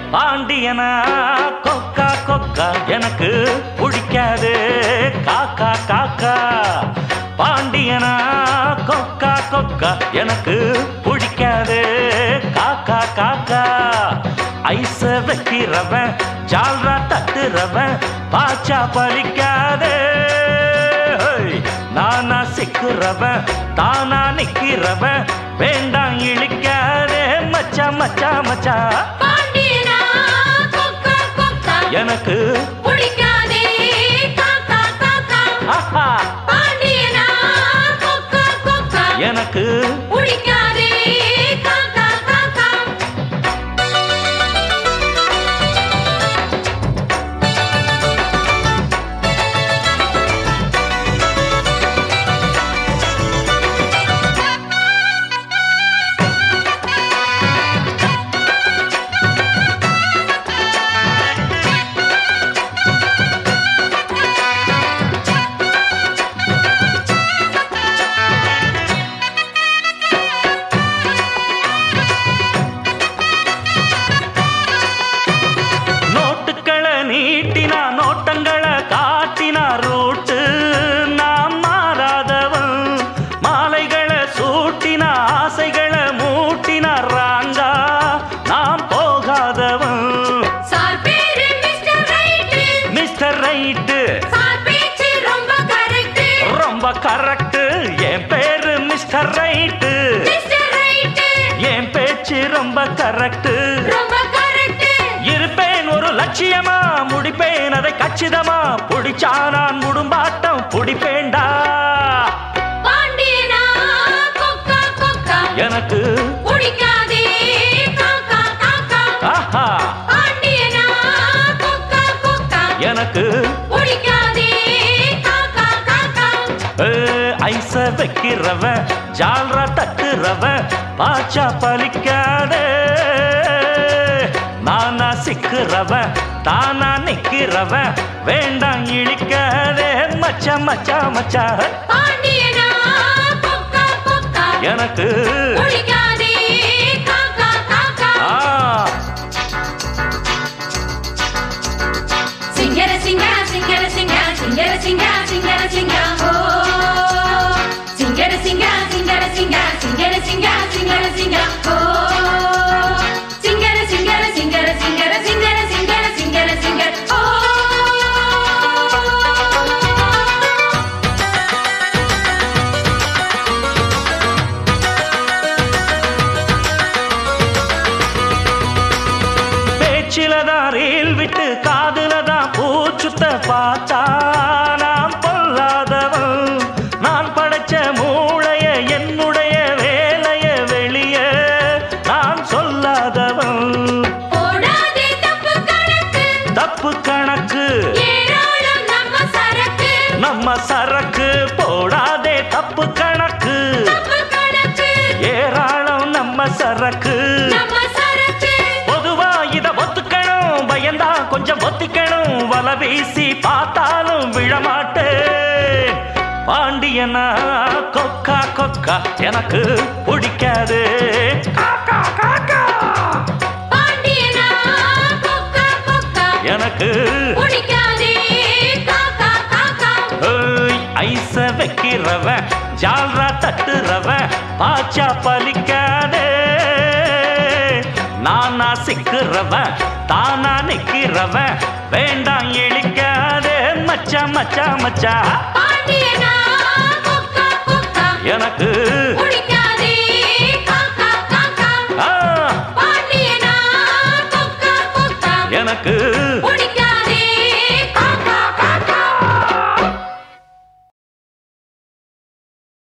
பாண்டியனா கொக்கா கொக்கா எனக்கு பிடிக்காது காக்கா காக்கா பாண்டியனா கொக்கா கொக்கா எனக்கு பிடிக்காது காக்கா காக்கா ஐச வைக்கிறவன் ஜால்ரா தட்டுறவன் பாச்சா பலிக்காதே ஹோய். நானா சிக்கிறவன் தானா நிக்கிறவன் வேண்டாம் இழிக்காதே மச்சா மச்சா மச்சா பாண்டியனா கொக்கா கொக்கா எனக்கு பிடிக்காதே காக்கா காக்கா ஆஹா, பாண்டியனா கொக்கா கொக்கா எனக்கு பிடிக்காதே காக்கா காக்கா நோட்டுக்களை நீட்டினா நோட்டங்களை காட்டினா ரூட்டு நாம் மாறாதவன் மாலைகளை சூட்டினா ஆசைகளை மூட்டினா ராங்கா நாம் போகாதவன் சார் பேரு mister right mister right sir பேச்சு ரொம்ப கரெக்ட் ரொம்ப கரெக்ட் என் பேரு மிஸ்டர் ரைட்டு மிஸ்டர் ரைட்டு என் பேச்சு ரொம்ப கரெக்ட் ரொம்ப கரெக்ட் இருப்பேன் ஒரு லட்சியமா முடிப்பேன் அதை கச்சிதமா புடிச்சா நான் முடும்பாட்டம் புடிப்பேன்டா பாண்டியனா கொக்கா கொக்கா எனக்கு பிடிக்காதே காக்கா காக்கா ஆஹா பாண்டியனா கொக்கா கொக்கா எனக்கு பிடிக்காதே காக்கா காக்கா ஏ, ஐச வைக்கிறவன் ஜால்ரா தட்டுறவன் பாச்சா பலிக்காதே நானா சிக்கிறவன் தானா நிக்கிறவன் வேண்டாம் இழிக்காதே மச்சா மச்சா மச்சா பாண்டியனா கொக்கா கொக்கா எனக்கு பிடிக்காதே காக்கா காக்கா ஆ சிங்கர சிங்கா சிங்கர சிங்கா சிங்கர சிங்கா சிங்கர சிங்கா ஓ சிங்கர சிங்கா சிங்கர சிங்கா சிங்கர சிங்கா சிங்கர சிங்கா ஓ சிங்கர சிங்கர சிங்கர சிங்கர சிங்கர சிங்கர சிங்கர சிங்கர் ஓ பேச்சில தான் ரீல் விட்டு காதுல தான் பூச்சுத்த பார்த்தா நான் பொல்லாதவன் நான் படைச்ச மூளைய என்னுடைய வேலைய வெளிய நான் சொல்லாதவன் போடாதே தப்பு கணக்கு தப்பு கணக்கு ஏராளம் நம்ம சரக்கு நம்ம சரக்கு போடாதே தப்பு கணக்கு தப்பு கணக்கு ஏராளம் நம்ம சரக்கு நம்ம சரக்கு பொதுவா இத ஒத்துக்கணும் பயந்தா கொஞ்சம் ஒத்திக்கணும் வல வீசி பார்த்தாலும் விழமாட்டேன் பாண்டியனா கொக்கா கொக்கா எனக்கு பிடிக்காது காக்கா காக்கா பாண்டியனா கொக்கா கொக்கா எனக்கு பிடிக்காதே காக்கா காக்கா ஏய், ஐச வைக்கிறவன் ஜால்ரா தட்டுறவன் பாச்சா பலிக்காதே நானா சிக்கிறவன் தானா நிக்கிறவன் வேண்டாம் இழிக்காதே மச்சா மச்சா மச்சா பாண்டியனா கொக்கா கொக்கா எனக்கு பிடிக்காதே காக்கா காக்கா ஆ, பாண்டியனா கொக்கா கொக்கா எனக்கு